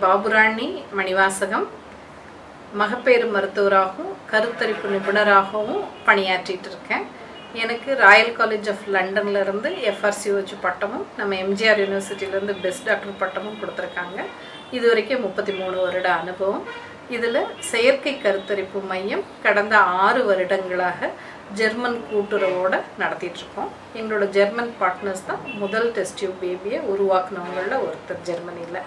பாபுராணி மணிவாசகம் மகப்பேறு மருத்துவராகவும் கருத்தரிப்பு நிபுணராகவும் பணியாற்றிட்டு இருக்கேன் எனக்கு ராயல் காலேஜ் ஆஃப் லண்டன்ல இருந்து எஃப்ஆர்சிஓஜி பட்டமும் நம்ம எம்ஜிஆர் யூனிவர்சிட்டியிலேருந்து பெஸ்ட் டாக்டர் பட்டமும் கொடுத்துருக்காங்க இது வரைக்கும் முப்பத்தி மூணு வருட அனுபவம் இதில் செயற்கை கருத்தரிப்பு மையம் கடந்த ஆறு வருடங்களாக ஜெர்மன் கூட்டுறவோட நடத்திட்டு இருக்கோம் எங்களோட ஜெர்மன் பார்ட்னர்ஸ் தான் முதல் டெஸ்ட் டியூப் பேபியை உருவாக்குனவங்களில் ஒருத்தர் ஜெர்மனியில்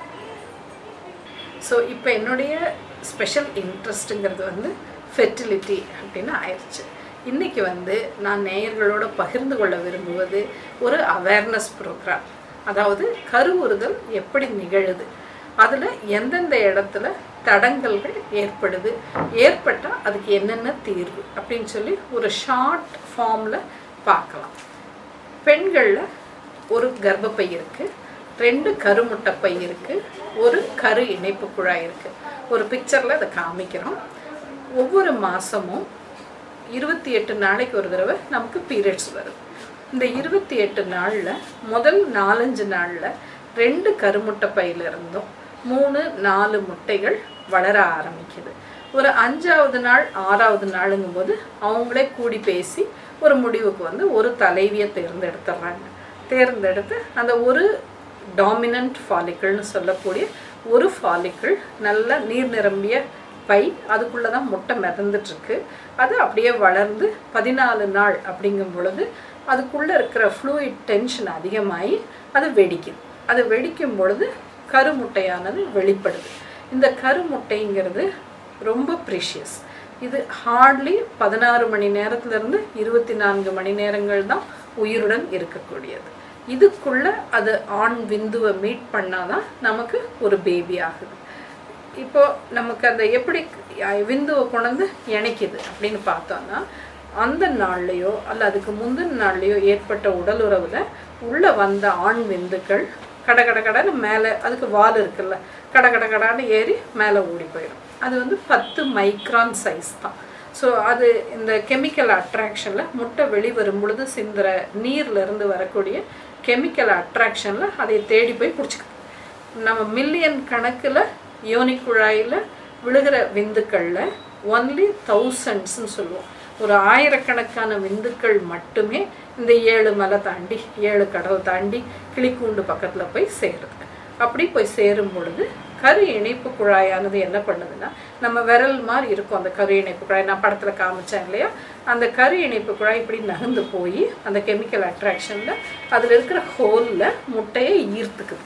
ஸோ இப்போ என்னுடைய ஸ்பெஷல் இன்ட்ரெஸ்ட்டுங்கிறது வந்து ஃபெர்டிலிட்டி அப்படின்னு ஆயிடுச்சு இன்றைக்கி வந்து நான் நேயர்களோட பகிர்ந்து கொள்ள விரும்புவது ஒரு அவேர்னஸ் ப்ரோக்ராம் அதாவது கருவுறுதல் எப்படி நிகழுது அதில் எந்தெந்த இடத்துல தடங்கல்கள் ஏற்படுது ஏற்பட்டால் அதுக்கு என்னென்ன தீர்வு அப்படின்னு சொல்லி ஒரு ஷார்ட் ஃபார்மில் பார்க்கலாம் பெண்களில் ஒரு கர்ப்பப்பை இருக்குது ரெண்டு கருமுட்டை பை இருக்குது ஒரு கரு இணைப்பு குழாய் இருக்குது ஒரு பிக்சரில் அதை காமிக்கிறோம் ஒவ்வொரு மாதமும் இருபத்தி எட்டு நாளைக்கு ஒரு தடவை நமக்கு பீரியட்ஸ் வருது இந்த இருபத்தி எட்டு நாளில் முதல் நாலஞ்சு நாளில் ரெண்டு கருமுட்டை பையில இருந்தும் மூணு நாலு முட்டைகள் வளர ஆரம்பிக்குது ஒரு அஞ்சாவது நாள் ஆறாவது நாளுங்கும் போது அவங்களே கூடி பேசி ஒரு முடிவுக்கு வந்து ஒரு தலைவியை தேர்ந்தெடுத்துடுறாங்க தேர்ந்தெடுத்து அந்த ஒரு டாமினன்ட் ஃபாலிக்கிள்னு சொல்லக்கூடிய ஒரு ஃபாலிக்கிள் நல்ல நீர் நிரம்பிய பை அதுக்குள்ளே தான் முட்டை மிதந்துட்டுருக்கு அது அப்படியே வளர்ந்து பதினாலு நாள் அப்படிங்கும் பொழுது அதுக்குள்ளே இருக்கிற ஃப்ளூயிட் டென்ஷன் அதிகமாகி அது வெடிக்குது அது வெடிக்கும் பொழுது கருமுட்டையானது வெளிப்படுது இந்த கருமுட்டைங்கிறது ரொம்ப ப்ரீஷியஸ் இது ஹார்ட்லி பதினாறு மணி நேரத்துலேருந்து இருபத்தி நான்கு மணி நேரங்கள் தான் உயிருடன் இருக்கக்கூடியது இதுக்குள்ள அது ஆண் விந்துவை மீட் பண்ணாதான் நமக்கு ஒரு பேபி ஆகுது இப்போ நமக்கு அந்த எப்படி விந்துவை கொண்டு இணைக்குது அப்படின்னு பார்த்தோம்னா அந்த நாள்லையோ அல்ல அதுக்கு முந்தின நாள்லையோ ஏற்பட்ட உடல் உறவில் உள்ளே வந்த ஆண் விந்துக்கள் கட கட கடன்னு மேலே அதுக்கு வால் இருக்குல்ல கட கட கடான்னு ஏறி மேலே ஓடி போயிடும் அது வந்து பத்து மைக்ரான் சைஸ் தான் ஸோ அது இந்த கெமிக்கல் அட்ராக்ஷனில் முட்டை வெளிவரும் பொழுது சிந்துற நீர்லேருந்து வரக்கூடிய கெமிக்கல் அட்ராக்ஷனில் அதை தேடி போய் பிடிச்சிக்குது நம்ம மில்லியன் கணக்கில் யோனி குழாயில் விழுகிற விந்துக்களில் ஒன்லி தௌசண்ட்ஸ்ன்னு சொல்லுவோம் ஒரு ஆயிரக்கணக்கான விந்துக்கள் மட்டுமே இந்த ஏழு மலை தாண்டி ஏழு கடல் தாண்டி கிளிக்கூண்டு பக்கத்தில் போய் சேருது அப்படி போய் சேரும் பொழுது கரு இணைப்பு குழாயானது என்ன பண்ணுதுன்னா நம்ம விரல் மாதிரி இருக்கும் அந்த கரு இணைப்பு குழாய் நான் படத்தில் காமிச்சேன் இல்லையா அந்த கரு இணைப்பு குழாய் இப்படி நகர்ந்து போய் அந்த கெமிக்கல் அட்ராக்ஷனில் அதில் இருக்கிற ஹோலில் முட்டையை ஈர்த்துக்குது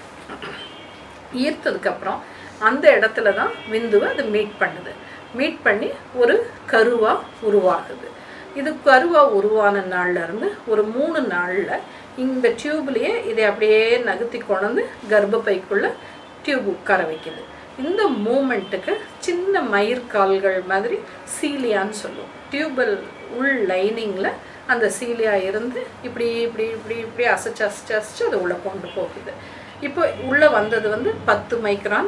ஈர்த்ததுக்கப்புறம் அந்த இடத்துல தான் விந்துவை அது மீட் பண்ணுது மீட் பண்ணி ஒரு கருவாக உருவாகுது இது கருவாக உருவான நாள்லேருந்து ஒரு மூணு நாளில் இந்த டியூப்லேயே இதை அப்படியே நகர்த்தி கொண்டு கர்ப்பப்பைக்குள்ளே டியூப் உட்கார வைக்குது இந்த மூமெண்ட்டுக்கு சின்ன மயிர்கால்கள் மாதிரி சீலியான்னு சொல்லுவோம் டியூபல் உள் லைனிங்கில் அந்த சீலியா இருந்து இப்படி இப்படி இப்படி இப்படி அசைச்சு அசைச்சு அசைச்சு அது உள்ளே கொண்டு போகுது இப்போ உள்ளே வந்தது வந்து பத்து மைக்ரான்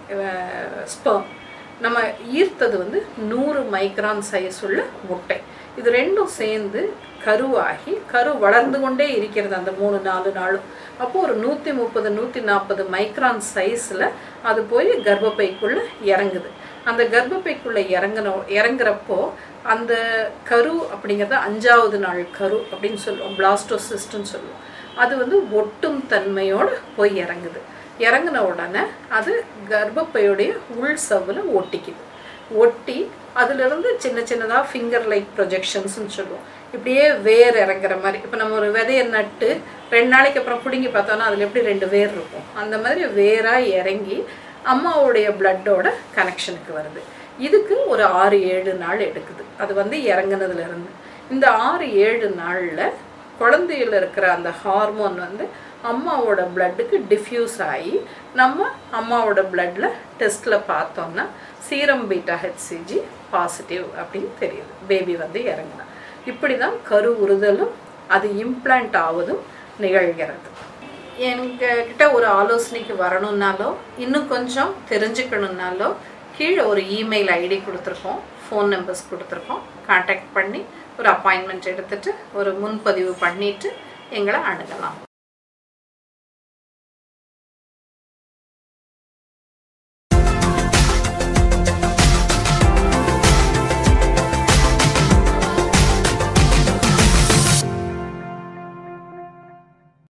ஸ்பெர்ம் நம்ம ஈர்த்தது வந்து நூறு மைக்ரான் சைஸ் உள்ள முட்டை இது ரெண்டும் சேர்ந்து கருவாகி கரு வளர்ந்து கொண்டே இருக்கிறது அந்த மூணு நாலு நாளும் அப்போது ஒரு நூற்றி முப்பது நூற்றி நாற்பது மைக்ரான் சைஸில் அது போய் கர்ப்பப்பைக்குள்ளே இறங்குது அந்த கர்ப்பப்பைக்குள்ளே இறங்கின இறங்குறப்போ அந்த கரு அப்படிங்கிறத அஞ்சாவது நாள் கரு அப்படின்னு சொல்லுவோம் பிளாஸ்டோசிஸ்ட்னு சொல்லுவோம் அது வந்து ஒட்டும் தன்மையோடு போய் இறங்குது இறங்கின உடனே அது கர்ப்பப்பையுடைய உள் சவ்வில் ஒட்டிக்குது ஒட்டி அதிலிருந்து சின்ன சின்னதாக ஃபிங்கர் லைக் ப்ரொஜெக்ஷன்ஸ்னு சொல்லுவோம் இப்படியே வேர் இறங்குற மாதிரி இப்போ நம்ம ஒரு விதையை நட்டு ரெண்டு நாளைக்கு அப்புறம் பிடுங்கி பார்த்தோன்னா அதில் எப்படி ரெண்டு வேர் இருக்கும் அந்த மாதிரி வேராக இறங்கி அம்மாவுடைய பிளட்டோட கனெக்ஷனுக்கு வருது இதுக்கு ஒரு ஆறு ஏழு நாள் எடுக்குது அது வந்து இறங்குனதுலேருந்து இந்த ஆறு ஏழு நாளில் குழந்தையில் இருக்கிற அந்த ஹார்மோன் வந்து அம்மாவோட பிளட்டுக்கு டிஃப்யூஸ் ஆகி நம்ம அம்மாவோட பிளட்டில் டெஸ்ட்டில் பார்த்தோம்னா சீரம் பீட்டா ஹெச்சிஜி பாசிட்டிவ் அப்படின்னு தெரியுது பேபி வந்து இறங்கினா இப்படி தான் கரு உறுதலும் அது இம்ப்ளான்ட் ஆவதும் நிகழ்கிறது எங்ககிட்ட ஒரு ஆலோசனைக்கு வரணுன்னாலோ இன்னும் கொஞ்சம் தெரிஞ்சுக்கணுன்னாலோ கீழே ஒரு இமெயில் ஐடி கொடுத்துருக்கோம் ஃபோன் நம்பர்ஸ் கொடுத்துருக்கோம் காண்டாக்ட் பண்ணி ஒரு அப்பாயின்மெண்ட் எடுத்துட்டு ஒரு முன்பதிவு பண்ணிட்டு எங்களை அணுகலாம்